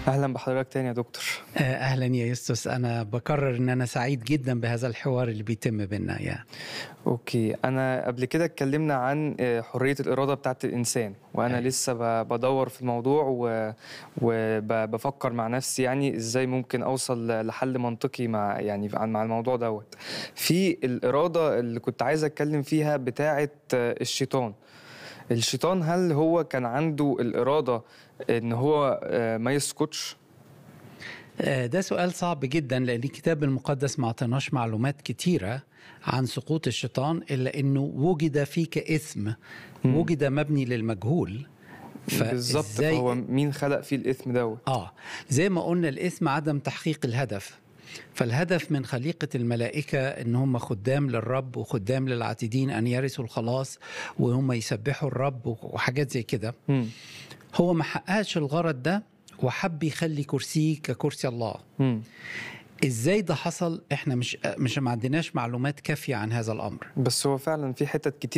اهلا بحضرتك تاني يا دكتور آه، اهلا يا يوستس انا بكرر ان انا سعيد جدا بهذا الحوار اللي بيتم بينا يا اوكي انا قبل كده اتكلمنا عن آه، حريه الاراده بتاعت الانسان وانا أيوة. لسه ب- بدور في الموضوع وبفكر مع نفسي يعني ازاي ممكن اوصل ل- لحل منطقي مع يعني عن- مع الموضوع دوت في الاراده اللي كنت عايز اتكلم فيها بتاعت آه، الشيطان الشيطان هل هو كان عنده الاراده ان هو آه، ما يسكتش آه، ده سؤال صعب جدا لان الكتاب المقدس ما اعطيناش معلومات كتيره عن سقوط الشيطان الا انه وجد فيك اثم مم. وجد مبني للمجهول بالظبط فإزاي- هو مين خلق فيه الاثم دوت اه زي ما قلنا الاسم عدم تحقيق الهدف فالهدف من خليقة الملائكة ان هم خدام للرب وخدام للعاتدين ان يرثوا الخلاص وهم يسبحوا الرب وحاجات زي كده مم. هو ما حققش الغرض ده وحب يخلي كرسيه ككرسي الله مم. ازاي ده حصل احنا مش مش ما عندناش معلومات كافية عن هذا الامر بس هو فعلا في حتت كتير